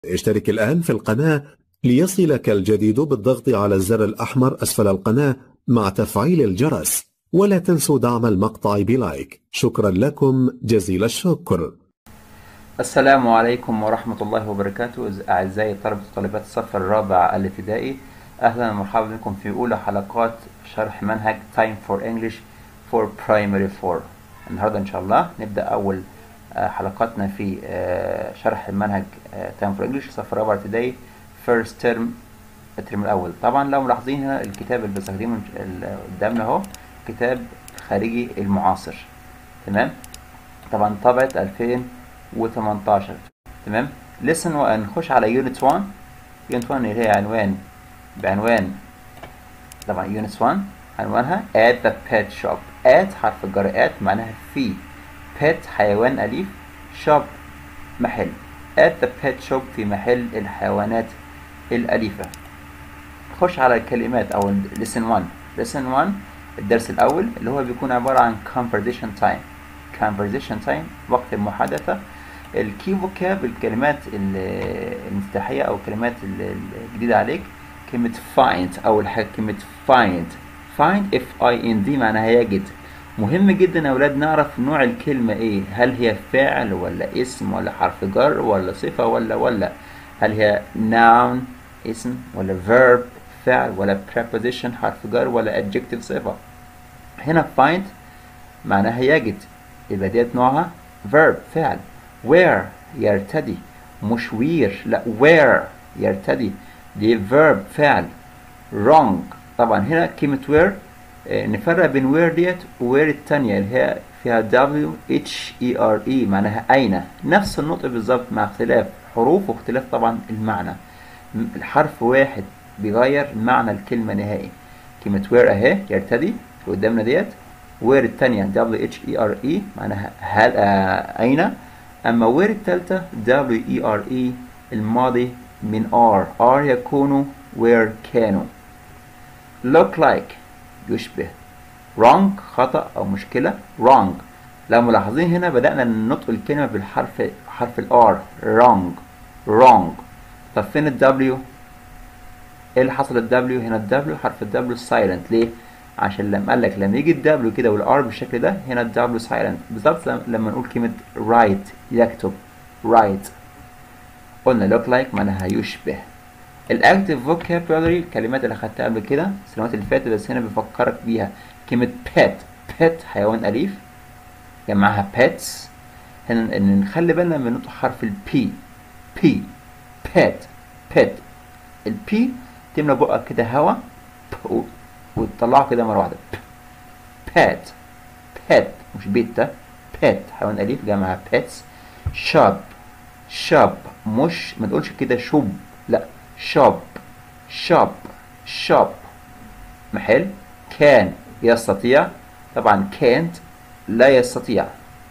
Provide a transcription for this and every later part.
اشترك الآن في القناة ليصلك الجديد بالضغط على الزر الأحمر أسفل القناة مع تفعيل الجرس ولا تنسوا دعم المقطع بلايك شكرا لكم جزيل الشكر السلام عليكم ورحمة الله وبركاته أعزائي طلبة وطالبات الصف الرابع الابتدائي أهلا ومرحبا بكم في أولى حلقات شرح منهج Time for English for Primary 4 النهاردة إن شاء الله نبدأ أول آه، حلقاتنا في آه، شرح المنهج آه، Time for English الصف الرابع الابتدائي First Term الترم الأول طبعا لو ملاحظين هنا الكتاب اللي بستخدمه ال- قدامنا أهو كتاب خارجي المعاصر تمام طبعا طبعة 2018 تمام listen ونخش على يونت 1 يونت 1 اللي هي عنوان بعنوان طبعا يونت 1 عنوانها at the pet shop at حرف الجر at معناها في pet حيوان أليف shop محل at the pet shop في محل الحيوانات الأليفة خش على الكلمات أو lesson 1 lesson 1 الدرس الأول اللي هو بيكون عبارة عن conversation time conversation time وقت المحادثة الكي فوكاب الكلمات ال- المفتاحية أو الكلمات ال- الجديدة عليك كلمة find أول حاجة كلمة find find f i n d معناها يجد مهم جدا يا أولاد نعرف نوع الكلمة إيه هل هي فعل ولا اسم ولا حرف جر ولا صفة ولا ولا هل هي noun اسم ولا verb فعل ولا preposition حرف جر ولا adjective صفة هنا find معناها يجد يبقى ديت نوعها verb فعل where يرتدي مش where لا where يرتدي دي verb فعل wrong طبعا هنا كلمة where آه، نفرق بين where ديت و where التانية اللي هي فيها w h e r e معناها أين نفس النطق بالظبط مع اختلاف حروف واختلاف طبعا المعنى م- الحرف واحد بيغير معنى الكلمة نهائي كلمة where أهي يرتدي اللي قدامنا ديت where التانية w h e r e معناها هل آه أين أما where التالتة w e r e الماضي من are are يكونوا where كانوا look like يشبه wrong خطأ أو مشكلة wrong لو ملاحظين هنا بدأنا ننطق الكلمة بالحرف حرف ال R wrong wrong طب فين ال W؟ ايه اللي حصل ال W؟ هنا ال W حرف ال W silent ليه؟ عشان لما قال لك لما يجي ال W كده وال R بالشكل ده هنا ال W silent بالظبط لما- لما نقول كلمة write يكتب write قلنا look like معناها يشبه الاكتف فوكابولري الكلمات اللي اخدتها قبل كده السنوات اللي فاتت بس هنا بفكرك بيها كلمة pet pet حيوان أليف جمعها pets هنا ان نخلي بالنا من نطق حرف ال P P pet pet ال P تملى بقك كده هوا ب- و- وتطلعه كده مرة واحدة ب- pet pet مش بيتا pet حيوان أليف جمعها pets shop shop مش ما تقولش كده شوب لا shop shop shop محل كان يستطيع طبعا can't لا يستطيع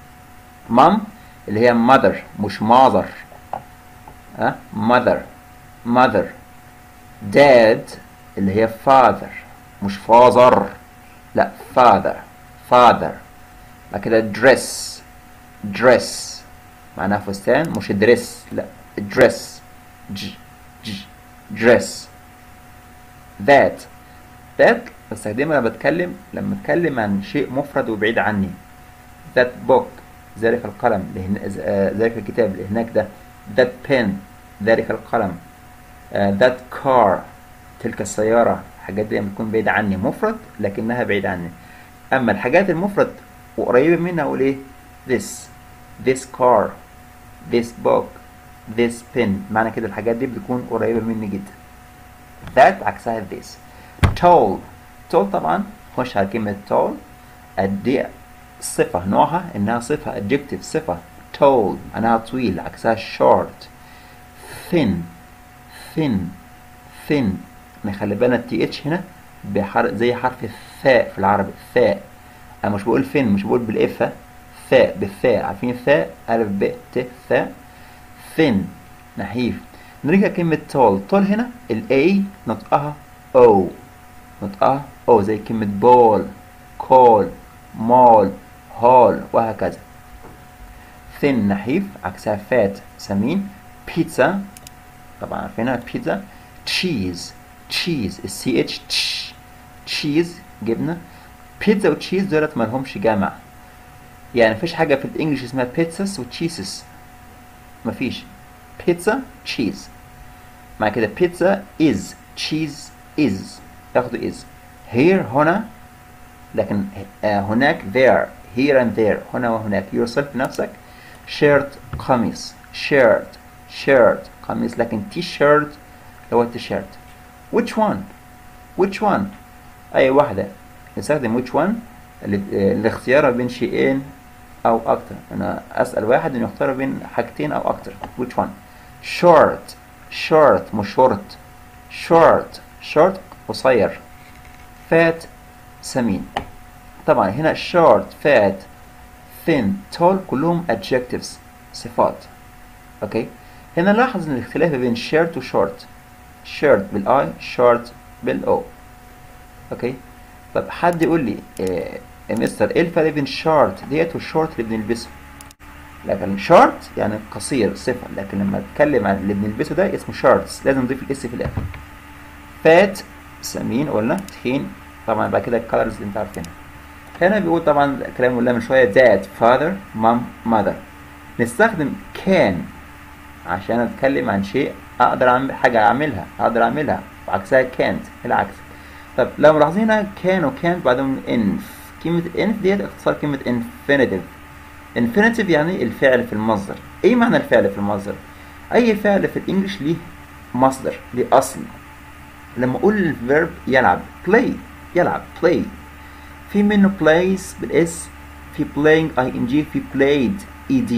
mom اللي هي mother مش mother ها mother mother dad اللي هي father مش father لا father father بعد كده dress dress معناها فستان مش دريس لا dress ج ج dress that that بستخدمها لما بتكلم لما اتكلم عن شيء مفرد وبعيد عني that book ذلك القلم اللي هنا- آه، ذلك الكتاب اللي هناك ده that pen ذلك القلم آه، that car تلك السيارة الحاجات دي بتكون بعيدة عني مفرد لكنها بعيدة عني أما الحاجات المفرد وقريبة منها أقول إيه this this car this book this pen معنى كده الحاجات دي بتكون قريبة مني جدا that عكسها this tall tall طبعا خش على كلمة tall دي صفة نوعها إنها صفة adjective صفة tall معناها طويل عكسها short thin thin thin نخلي بالنا التي اتش هنا بحر... زي حرف الثاء في العربي ثاء انا مش بقول فين مش بقول بالاف ها؟ ثاء بالثاء عارفين الثاء الف ب ت ثاء thin نحيف نرجع كلمة tall tall هنا ال A نطقها O نطقها O زي كلمة ball call mall hall وهكذا thin نحيف عكسها fat سمين بيتزا طبعا عارفينها بيتزا تشيز تشيز السي اتش تشيز جبنه بيتزا وتشيز دولت مالهمش جامع يعني مفيش حاجه في الانجليش اسمها بيتزاس وتشيسس مفيش بيتزا تشيز مع كده بيتزا از تشيز از تاخدوا از here هنا لكن آه هناك there here and there هنا وهناك yourself نفسك shirt قميص shirt shirt قميص لكن تي شيرت هو التيشيرت which one which one أي واحدة نستخدم which one الاختيار بين شيئين أو أكتر أنا أسأل واحد إنه يختار بين حاجتين أو أكتر which one short short مش short short short قصير fat سمين طبعا هنا short fat thin tall كلهم adjectives صفات اوكي هنا نلاحظ ان الاختلاف بين shirt و short shirt بالاي short بالاو اوكي طب حد يقول لي إيه يا مستر ايه الفرق بين شارت ديت والشورت اللي بنلبسه لكن شورت يعني قصير صفة لكن لما اتكلم عن اللي بنلبسه ده اسمه شارتس لازم نضيف الاس في الاخر فات سمين قلنا تخين طبعا بعد كده الكالرز اللي انت عارفينها هنا بيقول طبعا كلام قلنا من شويه dad father mom mother نستخدم can عشان اتكلم عن شيء اقدر اعمل حاجه اعملها اقدر اعملها وعكسها can't العكس طب لو ملاحظين هنا can و can't بعدهم inf كلمة inf ديت اختصار كلمة infinitive infinitive يعني الفعل في المصدر ايه معنى الفعل في المصدر اي فعل في الانجليش ليه مصدر ليه اصل لما اقول الفيرب يلعب play يلعب play في منه plays بالاس في playing ing في played ed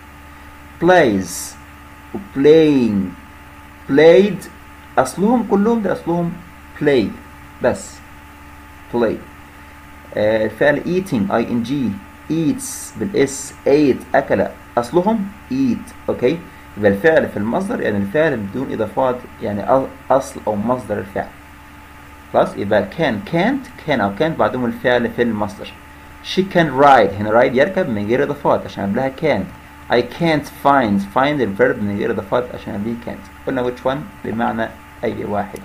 plays و playing played اصلهم كلهم ده اصلهم play بس play آه الفعل eating ing eats بالاس ate اكل اصلهم eat اوكي يبقى الفعل في المصدر يعني الفعل بدون اضافات يعني اصل او مصدر الفعل خلاص يبقى can can't can او can't بعدهم الفعل في المصدر she can ride هنا ride يركب من غير اضافات عشان قبلها can I can't find find الفيرب من غير اضافات عشان قبليه can't قلنا which one بمعنى اي واحد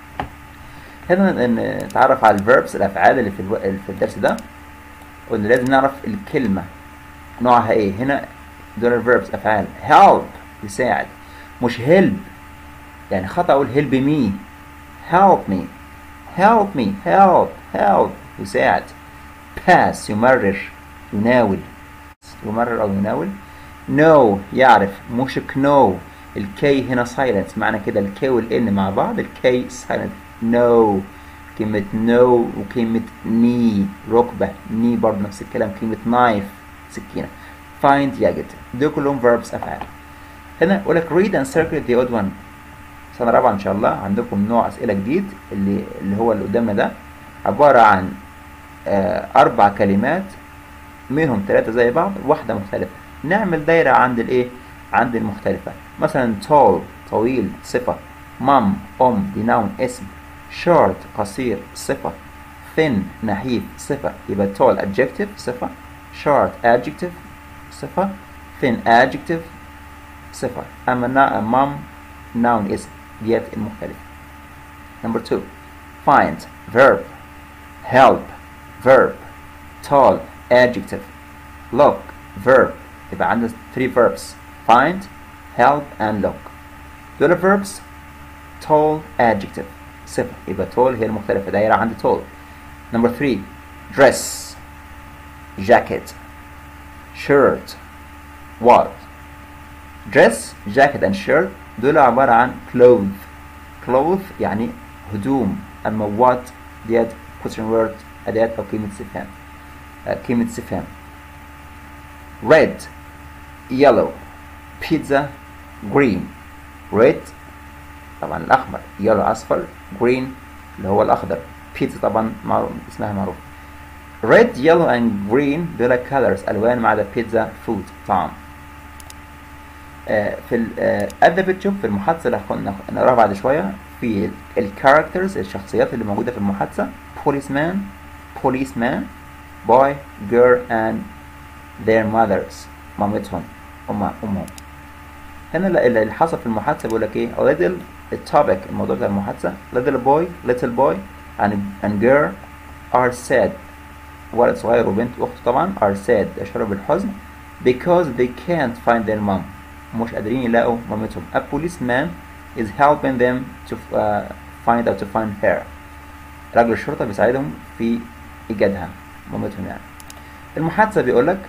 هنا نتعرف على الفيربس الافعال اللي في الو... في الدرس ده قلنا لازم نعرف الكلمه نوعها ايه هنا دول الفيربس افعال help يساعد مش help يعني خطأ اقول help me help me help me help help يساعد pass يمرر يناول يمرر او يناول no يعرف مش know الكي هنا silent معنى كده الكي والان مع بعض الكي silent no كلمة no وكلمة knee ركبة knee برضه نفس الكلام كلمة knife سكينة find يجد دول كلهم verbs أفعال هنا يقول لك read and circle the odd one سنة رابعة إن شاء الله عندكم نوع أسئلة جديد اللي اللي هو اللي قدامنا ده عبارة عن آه أربع كلمات منهم ثلاثة زي بعض واحدة مختلفة نعمل دايرة عند الإيه؟ عند المختلفة مثلا tall طويل صفة mom أم دي noun اسم short قصير صفة thin نحيف صفة يبقى tall adjective صفة short adjective صفة thin adjective صفة أما mom noun اسم ديت المختلفة number two find verb help verb tall adjective look verb يبقى عندنا three verbs find help and look دول verbs tall adjective صفة يبقى tall هي المختلفة دايرة عندي tall number three dress jacket shirt what dress jacket and shirt دول عبارة عن cloth cloth يعني هدوم أما what ديت question word أداة أو كلمة استفهام كلمة استفهام red yellow pizza green red طبعا الأحمر yellow أصفر green اللي هو الأخضر pizza طبعا معروف اسمها معروف red yellow and green دول colors ألوان ما عدا pizza food طعام آه في ال بتشوف في المحادثة اللي كنا نقراها بعد شوية في الكاركترز الشخصيات اللي موجودة في المحادثة policeman policeman boy girl and their mothers مامتهم أم أمهم هنا اللي اللي حصل في المحادثة بيقول لك ايه a little التوبيك الموضوع بتاع المحادثة little boy little boy and, and girl are sad ولد صغير وبنت أخته طبعا are sad يشعروا بالحزن because they can't find their mom مش قادرين يلاقوا مامتهم a policeman is helping them to uh, find out to find her رجل الشرطة بيساعدهم في إيجادها مامتهم يعني المحادثة بيقول لك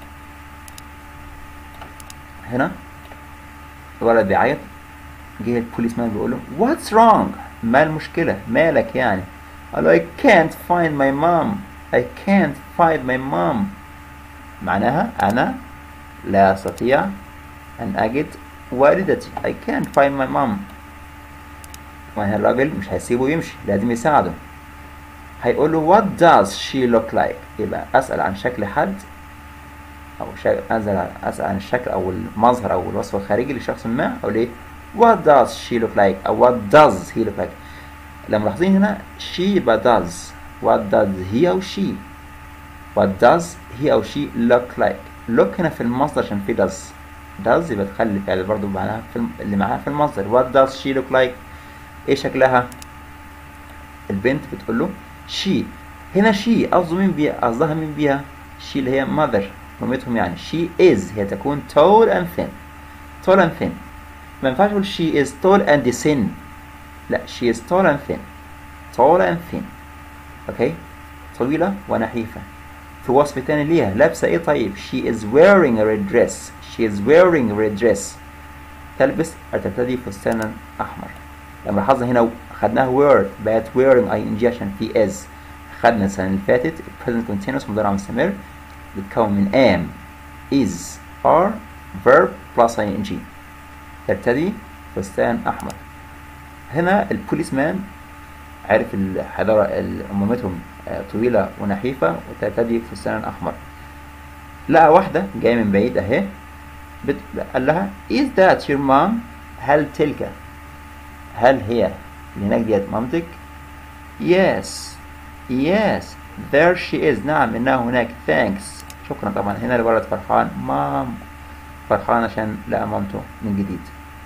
هنا الولد بيعيط جه البوليس مان بيقول له what's wrong ما المشكلة مالك يعني قال له I can't find my mom I can't find my mom معناها أنا لا أستطيع أن أجد والدتي I can't find my mom وهنا الراجل مش هيسيبه يمشي لازم يساعده هيقول له what does she look like يبقى أسأل عن شكل حد أو شا... أسأل أسأل عن الشكل أو المظهر أو الوصف الخارجي لشخص ما أو ليه what does she look like أو what does he look like لو ملاحظين هنا she يبقى does what does he أو she what does he أو she look like look هنا في المصدر عشان في does does يبقى تخلي الفعل برضه معناها في الم... اللي معاها في المصدر what does she look like ايه شكلها البنت بتقول له she هنا she قصده مين بيها قصدها مين بيها she اللي هي mother مامتهم يعني she is هي تكون tall and thin tall and thin ما ينفعش اقول she is tall and thin لا she is tall and thin tall and thin اوكي طويلة ونحيفة في وصف تاني ليها لابسة ايه طيب she is wearing a red dress she is wearing a red dress تلبس ترتدي فستانا احمر لما لاحظنا هنا خدناها wear بقت wearing ing عشان في is خدنا السنة اللي فاتت present continuous مضارع مستمر بتكون من am is are verb plus ing ترتدي فستان أحمر هنا البوليس مان عرف الحضارة مامتهم طويلة ونحيفة وترتدي فستان أحمر لقى واحدة جاية من بعيد أهي بت... قال لها is that your mom هل تلك هل هي اللي هناك ديت مامتك yes yes there she is نعم إنها هناك thanks شكرا طبعا هنا الولد فرحان مام فرحان عشان لقى مامته من جديد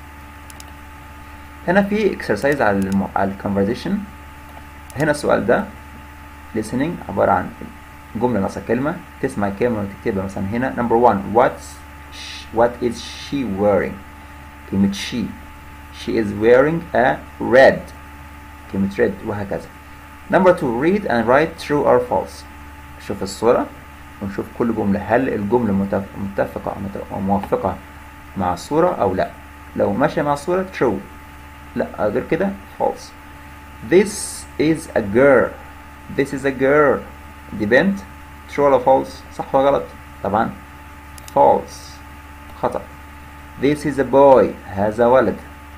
هنا في exercise على الم... على الكونفرزيشن هنا السؤال ده listening عبارة عن جملة ناقصة كلمة تسمع كلمة وتكتبها مثلا هنا number one what's what is she wearing كلمة she she is wearing a red كلمة red وهكذا number two read and write true or false شوف الصورة ونشوف كل جملة هل الجملة متفقة أو موافقة مع الصورة أو لا لو ماشية مع الصورة true لا غير كده false this is a girl this is a girl دي بنت true ولا false صح ولا غلط طبعا false خطأ this is a boy هذا ولد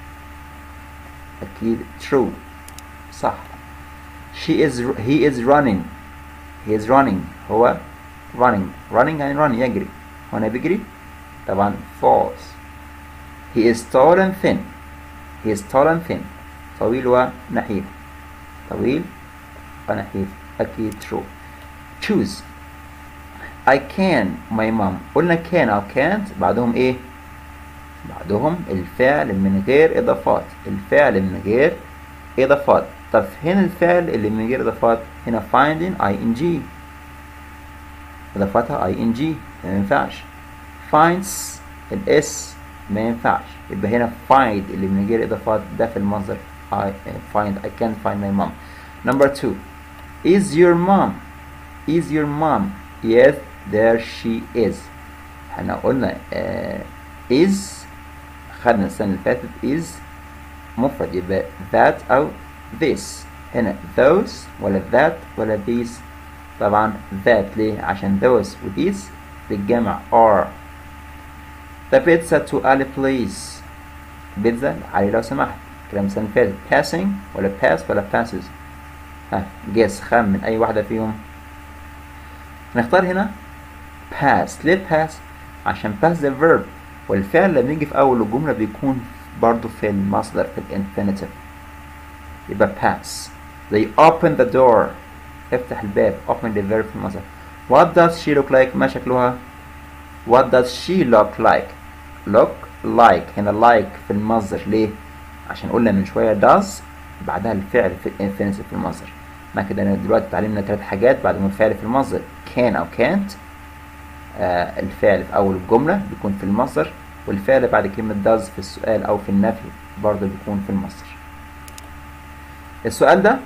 أكيد true صح she is he is running he is running هو running running يعني run يجري هنا بيجري طبعا false he is tall and thin he is tall and thin طويل ونحيف طويل ونحيف أكيد true choose I can my mom قلنا can أو can't بعدهم إيه بعدهم الفعل من غير إضافات الفعل من غير إضافات طب هنا الفعل اللي من غير إضافات هنا finding ing إضافتها ing ما ينفعش finds الاس ما ينفعش يبقى هنا find اللي من غير إضافات ده في المصدر I find I can't find my mom number two is your mom is your mom yes there she is احنا قلنا uh, is خدنا السنة اللي فاتت is مفرد يبقى that أو this هنا those ولا that ولا these طبعا that ليه عشان those و these بالجمع are the pizza to Ali please بيتزا علي لو سمحت كلام السنة اللي فاتت passing ولا pass ولا passes ها guess خمن أي واحدة فيهم نختار هنا pass ليه pass عشان pass the verb والفعل لما يجي في أول الجملة بيكون برضو في المصدر في الانفينيتيف يبقى pass they open the door افتح الباب open the verb في المصدر what does she look like ما شكلها what does she look like look like هنا like في المصدر ليه عشان قلنا من شويه does بعدها الفعل في infinitive في المصدر ما كده أنا دلوقتي اتعلمنا ثلاث حاجات بعد ما الفعل في المصدر can او can't آه الفعل في اول الجمله بيكون في المصدر والفعل بعد كلمه does في السؤال او في النفي برضه بيكون في المصدر السؤال ده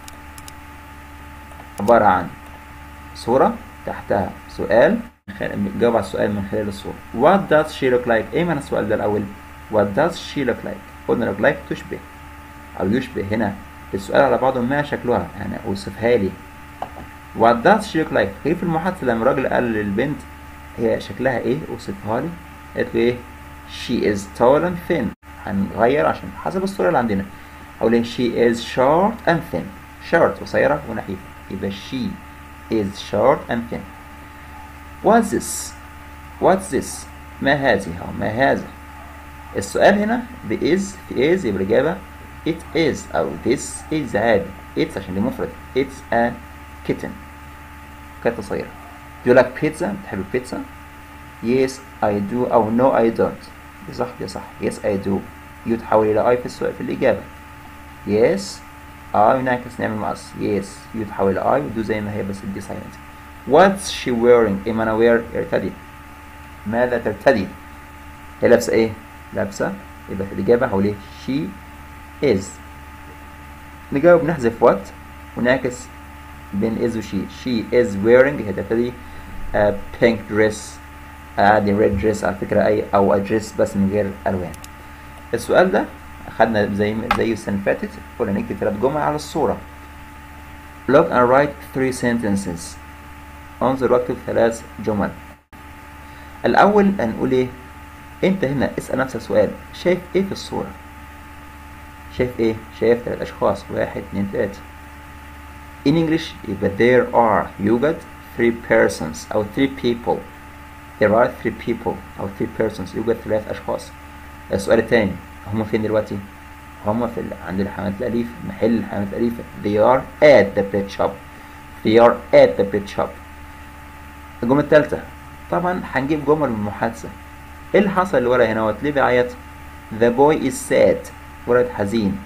عبارة عن صورة تحتها سؤال جاوب على السؤال من خلال الصورة What does she look like؟ ايه معنى السؤال ده الأول؟ What does she look like؟ قلنا look like تشبه أو يشبه هنا السؤال على بعضه ما شكلها يعني أوصفها لي What does she look like؟ كيف المحادثة لما الراجل قال للبنت هي شكلها ايه؟ أوصفها لي قالت له ايه؟ She is tall and thin هنغير عشان حسب الصورة اللي عندنا أقول ليه she is short and thin short قصيرة ونحيفة يبقى she is short and thin what's this what's this ما هذه أو ما هذا السؤال هنا ب is في is يبقى الإجابة it is أو this is عادي it's عشان دي مفرد it's a kitten كانت قصيرة do you like pizza بتحب البيتزا yes I do أو no I don't دي صح دي صح yes I do you تحول إلى I في السؤال في الإجابة yes I ينعكس نعمل مقص yes you تحول إلى I ودو زي ما هي بس دي silent what's she wearing إيه معنى wear ارتدي ماذا ترتدي هي لابسة إيه لابسة يبقى في الإجابة هقول إيه she is نجاوب نحذف what ونعكس بين is و she she is wearing هي ترتدي a pink dress عادي red dress على فكرة أي أو a dress بس من غير ألوان السؤال ده أخدنا زي زي السنة اللي فاتت قلنا نكتب ثلاث جمل على الصورة look and write three sentences انظر واكتب ثلاث جمل الأول هنقول إيه أنت هنا اسأل نفسك سؤال شايف إيه في الصورة شايف إيه شايف ثلاث أشخاص واحد اتنين تلاتة in English يبقى there are يوجد three persons أو three people there are three people أو three persons يوجد ثلاث أشخاص السؤال الثاني هم فين دلوقتي؟ هم في ال- عند الحيوانات الأليفة محل الحيوانات الأليفة they are at the pet shop they are at the pet shop الجملة الثالثة طبعا هنجيب جمل من المحادثة ايه اللي حصل اللي ورا هنا هوت ليه بيعيط the boy is sad ولد حزين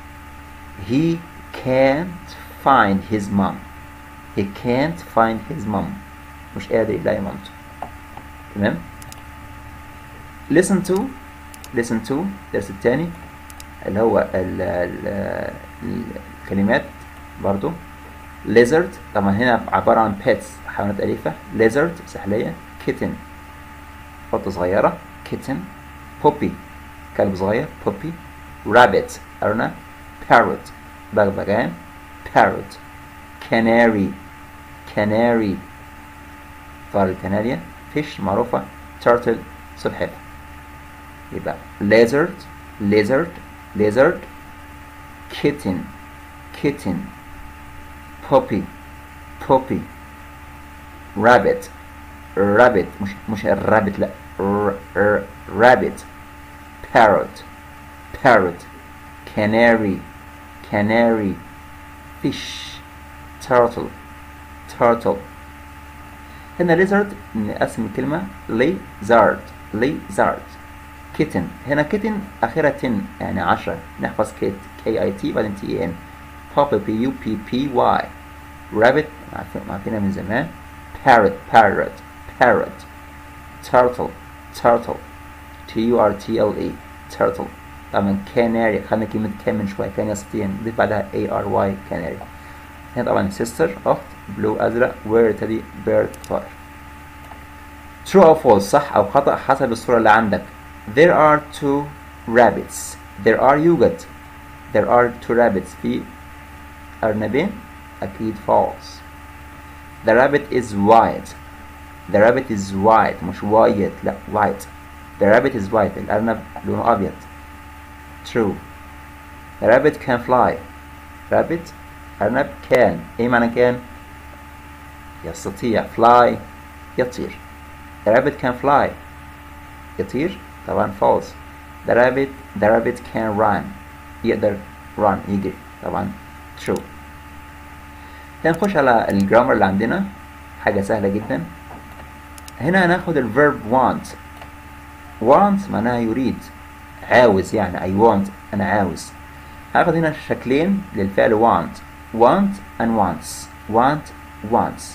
he can't find his mom he can't find his mom مش قادر يلاقي مامته تمام listen to listen to الدرس الثاني اللي هو ال ال الكلمات برضو lizard طبعا هنا عبارة عن pets حيوانات أليفة lizard سحلية kitten قطة صغيرة kitten puppy كلب صغير puppy rabbit أرنب parrot بغبغان parrot canary canary طائر الكناريا fish معروفة turtle سلحفاة يبقى lizard lizard lizard kitten kitten puppy puppy rabbit rabbit مش مش الرابت لا ر- ر- rabbit parrot parrot canary canary fish turtle turtle هنا lizard نقسم الكلمة lizard lizard kitten هنا kitten آخرها تن يعني عشرة نحفظ كيت كي اي تي بعدين تي اي ان puppy بي يو بي بي واي rabbit عارفين- عارفينها من زمان parrot parrot parrot turtle turtle T U R T L E turtle طبعا canary خدنا كلمة كان من شوية كان يستطيع نضيف بعدها A R Y canary هنا طبعا sister أخت blue أزرق where تدي bird طائر true أو false صح أو خطأ حسب الصورة اللي عندك there are two rabbits there are يوجد there are two rabbits في أرنبين أكيد false the rabbit is white the rabbit is white مش white لا white the rabbit is white الأرنب لونه أبيض true the rabbit can fly rabbit أرنب can إيه معنى can يستطيع fly يطير the rabbit can fly يطير طبعا false the rabbit the rabbit can run يقدر run يجري طبعا true هنخش على الجرامر اللي عندنا حاجة سهلة جدا هنا هناخد الverb want want معناها يريد عاوز يعني I want أنا عاوز هاخد هنا شكلين للفعل want want and wants want wants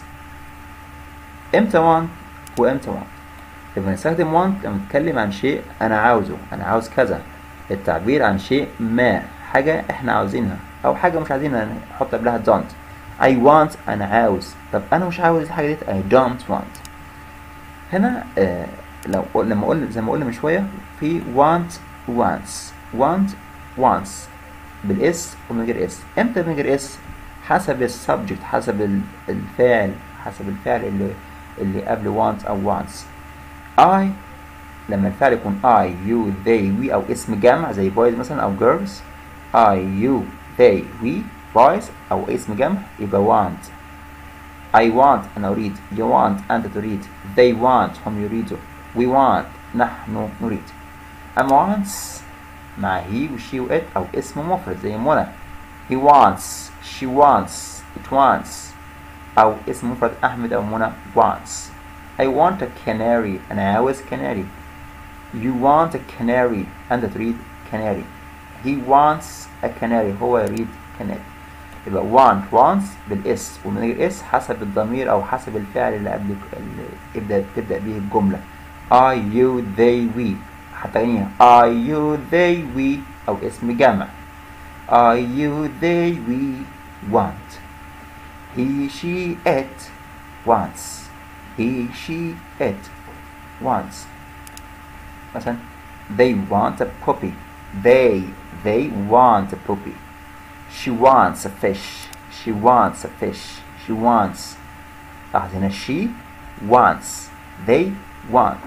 امتى want وامتى want لما نستخدم want لما نتكلم عن شيء أنا عاوزه أنا عاوز كذا التعبير عن شيء ما حاجة احنا عاوزينها أو حاجة مش عايزينها نحط قبلها don't I want أنا عاوز طب أنا مش عاوز الحاجة دي I don't want هنا آه لو لما قلنا زي ما قلنا من شوية في want wants want wants بالاس ومن غير اس امتى من غير اس حسب السبجكت حسب الفاعل حسب الفعل اللي اللي قبل want او wants I لما الفعل يكون I you they we او اسم جمع زي boys مثلا او girls I you they we boys او اسم جمع يبقى want I want أنا أريد you want أنت تريد they want هم يريدوا we want نحن نريد أما wants مع he و she و it أو اسم مفرد زي منى he wants she wants it wants أو اسم مفرد أحمد أو منى wants I want a canary أنا عاوز canary you want a canary أنت تريد canary he wants a canary هو يريد canary يبقى want wants بالاس ومن غير اس حسب الضمير او حسب الفعل اللي قبل اللي تبدا تبدا به الجمله I you they we حتى غنيها I you they we او اسم جمع I you they we want he she it wants he she it wants مثلا they want a puppy they they want a puppy she wants a fish she wants a fish she wants لاحظ هنا she wants they want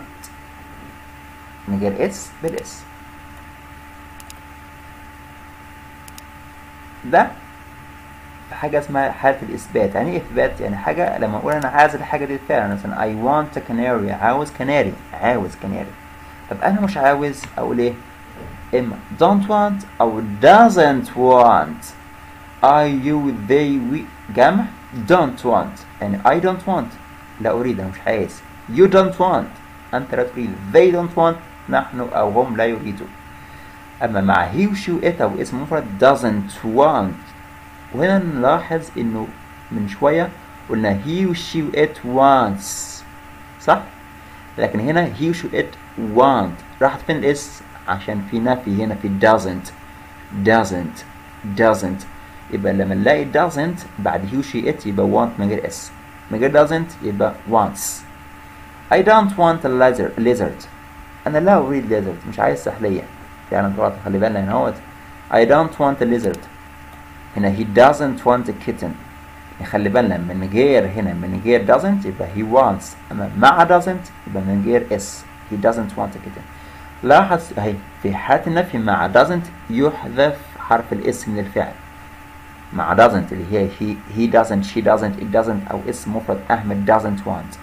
من غير اس بالاس ده حاجة اسمها حالة الإثبات يعني إيه إثبات يعني حاجة لما أقول أنا عايز الحاجة دي فعلا مثلا I want a canary عاوز كناري عاوز كناري طب أنا مش عاوز أقول إيه إما don't want أو doesn't want I you they we جمع don't want يعني I don't want لا أريد أنا مش عايز you don't want أنت لا تريد they don't want نحن أو هم لا يريدوا أما مع he و she و it أو اسم مفرد doesn't want وهنا نلاحظ إنه من شوية قلنا he و she و it wants صح؟ لكن هنا he و she و it want راحت فين الاس عشان في نفي هنا في doesn't doesn't doesn't يبقى لما نلاقي doesn't بعد he و she it يبقى want من غير اس من غير doesn't يبقى wants I don't want a lizard, lizard. أنا لا أريد lizard مش عايز سحلية فعلا طبعا خلي بالنا هنا اهوت I don't want a lizard هنا he doesn't want a kitten خلي بالنا من غير هنا من غير doesn't يبقى he wants أما مع doesn't يبقى من غير s he doesn't want a kitten لاحظ اهي في حالة النفي مع doesn't يحذف حرف الاس من الفعل مع doesn't اللي هي he, he doesn't she doesn't it doesn't أو اسم مفرد أحمد doesn't want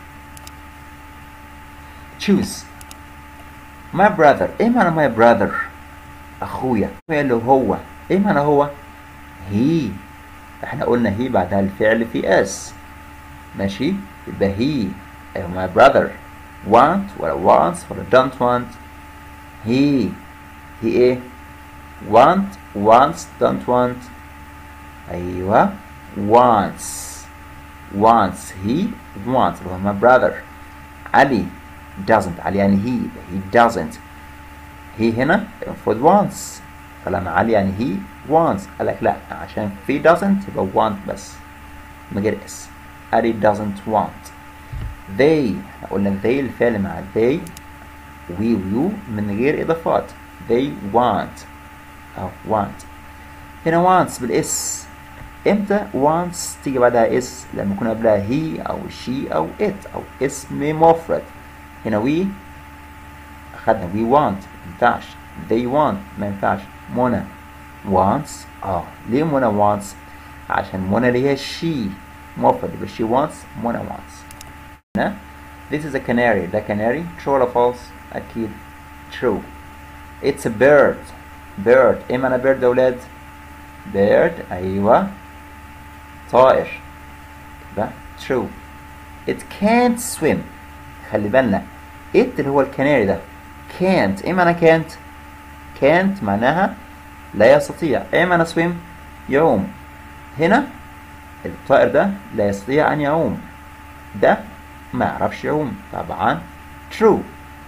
choose my brother ايه معنى my brother اخويا اللي هو ايه معنى هو he احنا قلنا he بعدها الفعل في s ماشي يبقى he ايوه my brother want ولا wants ولا don't want he he ايه want wants don't want ايوه wants wants he wants اللي هو my brother علي doesn't علي يعني he he doesn't he هنا المفروض wants فلما علي يعني he wants قال لك لا عشان في doesn't يبقى want بس من غير اس علي doesn't want they قلنا they الفعل مع they we you من غير اضافات they want او want هنا wants بالاس امتى wants تيجي بعدها اس لما يكون قبلها he او she او it او اسم مفرد هنا we أخدنا we want ما ينفعش they want ما ينفعش منى wants اه ليه منى wants عشان منى اللي هي she مفرد يبقى she wants منى wants هنا this is a canary ده canary true ولا false أكيد true it's a bird bird إيه معنى bird يا أولاد bird أيوه طائر يبقى true it can't swim خلي بالنا it اللي هو الكناري ده can't ايه معنى can't can't معناها لا يستطيع ايه معنى swim يعوم هنا الطائر ده لا يستطيع ان يعوم ده ما يعرفش يعوم طبعا true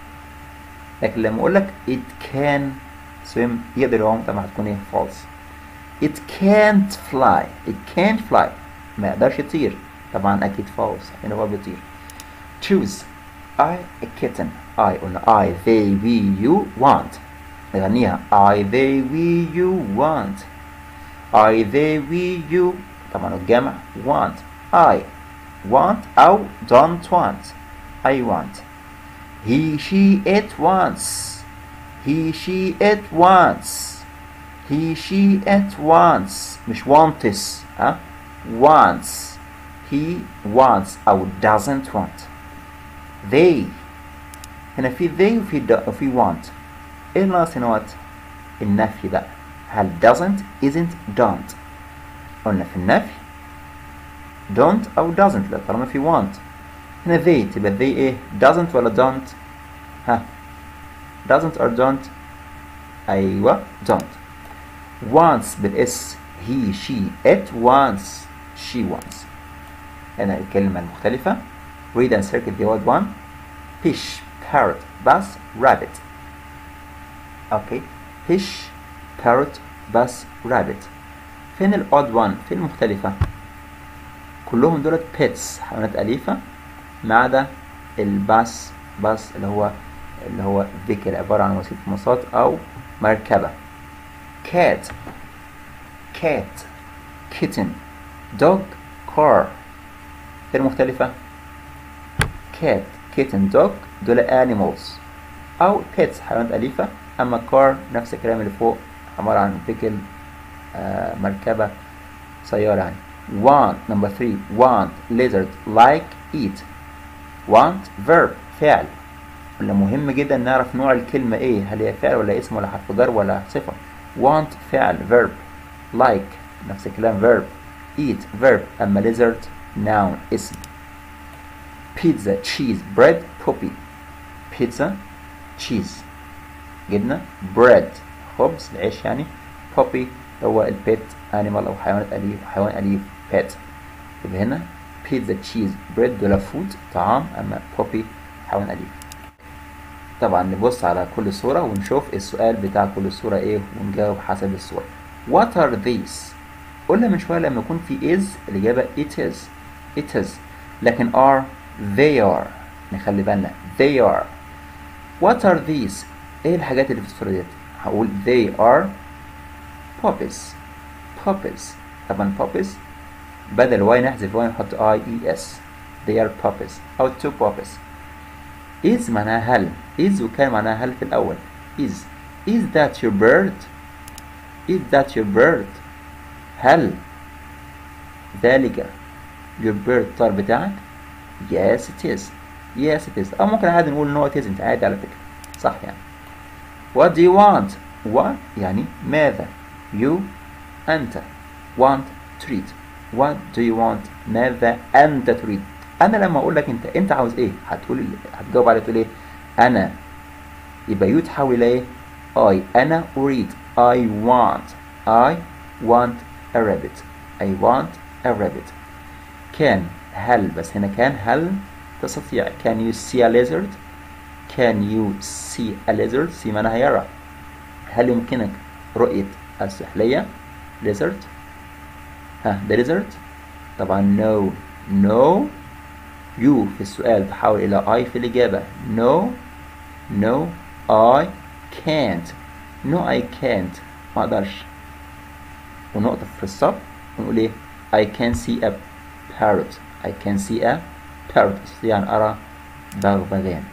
لكن لما اقول لك it can swim يقدر يعوم طبعا هتكون ايه false it can't fly it can't fly ما يقدرش يطير طبعا اكيد false هنا هو بيطير choose I a kitten I قلنا I they we you want نغنيها I they we you want I they we you طبعا الجمع want I want أو don't want I want he she it wants he she it wants he she it wants مش wants ها wants he wants أو doesn't want they هنا في they وفي do وفي want ايه ناقص هنا وات النفي بقى هل doesn't isn't don't قلنا في النفي don't أو doesn't لا طالما في want هنا they تبقى they ايه doesn't ولا don't ها doesn't or don't أيوة don't wants بالاس he she it wants she wants هنا الكلمة المختلفة read and circle the odd one fish parrot bus rabbit اوكي fish parrot bus rabbit فين الاود وان فين المختلفة كلهم دولت pets حيوانات أليفة ما عدا الباس باس اللي هو اللي هو ذكر عبارة عن وسيلة مواصلات أو مركبة cat cat kitten dog car ايه المختلفة cat kitten dog دول animals أو pets حيوانات أليفة أما car نفس الكلام اللي فوق عبارة عن فيكل آه مركبة سيارة يعني want number three want lizard like eat want verb فعل ولا مهم جدا نعرف نوع الكلمة ايه هل هي فعل ولا اسم ولا حرف جر ولا صفة want فعل verb like نفس الكلام verb eat verb أما lizard noun اسم pizza cheese bread poppy pizza cheese جبنة bread خبز العيش يعني poppy هو البيت animal أو حيوان أليف حيوان أليف pet يبقى هنا pizza cheese bread دول فود طعام أما poppy حيوان أليف طبعا نبص على كل صورة ونشوف السؤال بتاع كل صورة ايه ونجاوب حسب الصورة What are these؟ قلنا من شوية لما يكون في is الإجابة it is it is لكن are they are نخلي بالنا they are What are these؟ ايه الحاجات اللي في الصورة ديت؟ هقول they are puppies puppies طبعا puppies بدل y نحذف y نحط i e s they are puppies أو two puppies is معناها هل is وكان معناها هل في الأول is is that your bird is that your bird هل ذلك your bird الطائر بتاعك yes it is yes it is أو ممكن عادي نقول no it isn't عادي على فكرة صح يعني what do you want what يعني ماذا you أنت want تريد what do you want ماذا أنت تريد انا لما اقول لك انت انت عاوز ايه هتقول هتجاوب على تقول ايه انا يبقى يو تحول الى ايه اي انا اريد I want I want a rabbit I want a rabbit كان هل بس هنا كان هل تستطيع can you see a lizard can you see a lizard see معناها يرى هل يمكنك رؤية السحلية lizard ها the lizard طبعا no no you في السؤال تحول إلى I في الإجابة no no I can't no I can't ما أقدرش ونقطة في الصف ونقول إيه I can see a parrot I can see a parrot أستطيع أن أرى بغبغان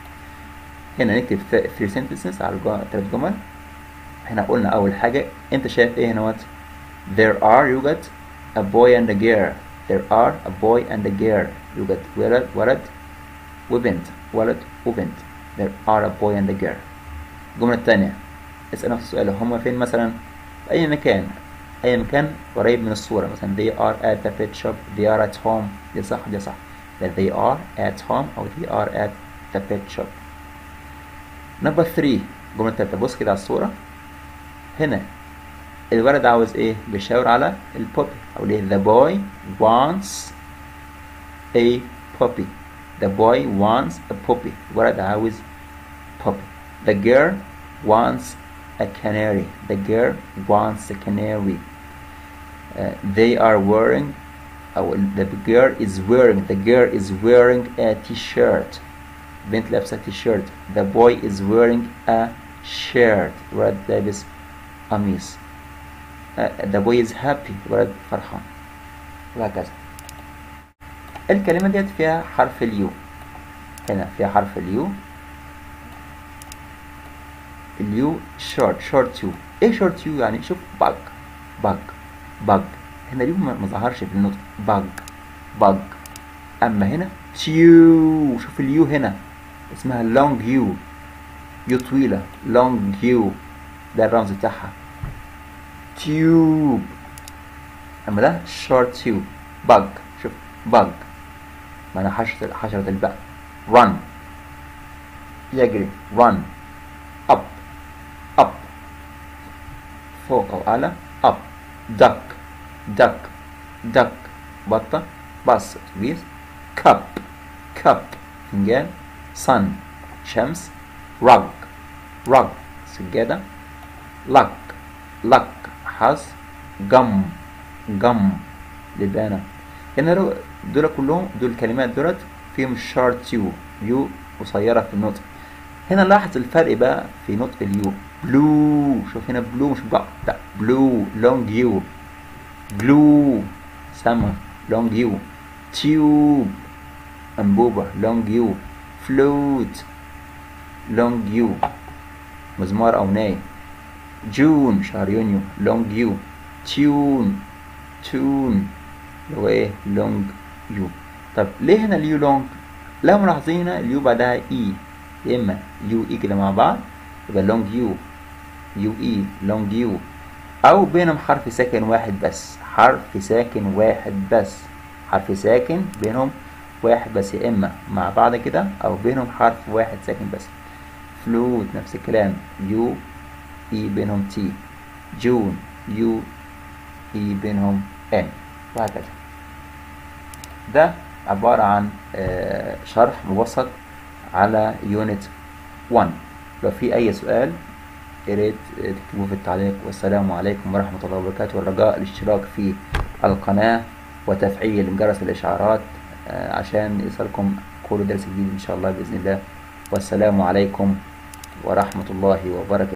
هنا نكتب three sentences على ثلاث جمل هنا قلنا أول حاجة أنت شايف إيه هنا وات there are يوجد a boy and a girl there are a boy and a girl يوجد ولد ولد وبنت ولد وبنت there are a boy and a girl الجملة الثانية اسأل نفس السؤال هما فين مثلا في أي مكان أي مكان قريب من الصورة مثلا they are at the pet shop they are at home دي صح دي صح that they are at home أو they are at the pet shop نمبر 3 الجملة التالتة بص كده على الصورة هنا الولد عاوز ايه بيشاور على البوبي او ليه the boy wants a puppy the boy wants a puppy الولد عاوز puppy the girl wants a canary the girl wants a canary uh, they are wearing أو the girl is wearing the girl is wearing a t-shirt بنت لابسة t-shirt the boy is wearing a shirt الولد لابس قميص uh, the boy is happy الولد فرحان وهكذا الكلمة ديت فيها حرف اليو هنا فيها حرف اليو اليو شورت شورت يو ايه شورت يو يعني شوف باج باج باج هنا اليو ما ظهرش في النطق باج باج اما هنا تيو شوف اليو هنا اسمها لونج يو يو طويلة لونج يو ده الرمز بتاعها تيوب اما ده شورت يو باج شوف باج معنى حشرة حشرة الباء run يجري run up up فوق أو أعلى up duck duck duck بطة بص أتوبيس cup cup فنجان sun شمس rug rug سجادة luck luck حظ gum gum لبانة هنا دول كلهم دول الكلمات دولت فيهم شارت يو يو قصيرة في النطق هنا لاحظ الفرق بقى في نطق اليو بلو شوف هنا بلو مش بقى لا بلو لونج يو بلو سما لونج يو تيوب أنبوبة لونج يو فلوت لونج يو مزمار أو ناي جون شهر يونيو لونج يو تيون تون اللي هو ايه لونج يو طب ليه هنا اليو لونج لو ملاحظين اليو بعدها اي يا اما يو اي كده مع بعض يبقى لونج يو يو اي لونج يو او بينهم حرف ساكن واحد بس حرف ساكن واحد بس حرف ساكن بينهم واحد بس يا اما مع بعض كده او بينهم حرف واحد ساكن بس فلوت نفس الكلام يو اي بينهم تي جون يو اي بينهم ان وهكذا ده عبارة عن شرح مبسط على يونت 1 لو في أي سؤال ياريت تكتبوه في التعليق والسلام عليكم ورحمة الله وبركاته والرجاء الاشتراك في القناة وتفعيل جرس الإشعارات عشان يصلكم كل درس جديد إن شاء الله بإذن الله والسلام عليكم ورحمة الله وبركاته